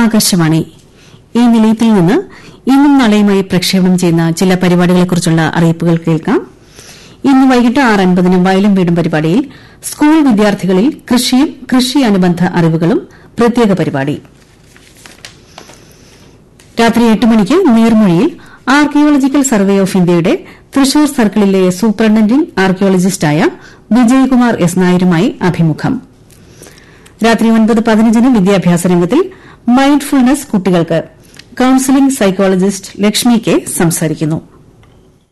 ആകാശവാണി ഈ നിലയത്തിൽ നിന്ന് ഇന്നും നാളെയുമായി പ്രക്ഷേപണം ചെയ്യുന്ന ചില പരിപാടികളെക്കുറിച്ചുള്ള അറിയിപ്പുകൾ കേൾക്കാം ഇന്ന് വൈകിട്ട് ആറ് അൻപതിന് വയലും വീടും പരിപാടിയിൽ സ്കൂൾ വിദ്യാർത്ഥികളിൽ കൃഷിയും കൃഷി അനുബന്ധ അറിവുകളും പ്രത്യേക പരിപാടി രാത്രി എട്ട് മണിക്ക് നീർമൊഴിയിൽ ആർക്കിയോളജിക്കൽ സർവേ ഓഫ് ഇന്ത്യയുടെ തൃശൂർ സർക്കിളിലെ സൂപ്രണ്ടന്റിംഗ് ആർക്കിയോളജിസ്റ്റായ വിജയകുമാർ എസ് നായരുമായി അഭിമുഖം രാത്രി ഒൻപത് പതിനഞ്ചിന് വിദ്യാഭ്യാസ രംഗത്തിൽ മൈൻഡ്ഫുൾനെസ് കുട്ടികൾക്ക് കൌൺസിലിംഗ് സൈക്കോളജിസ്റ്റ് ലക്ഷ്മി കെ സംസാരിക്കുന്നു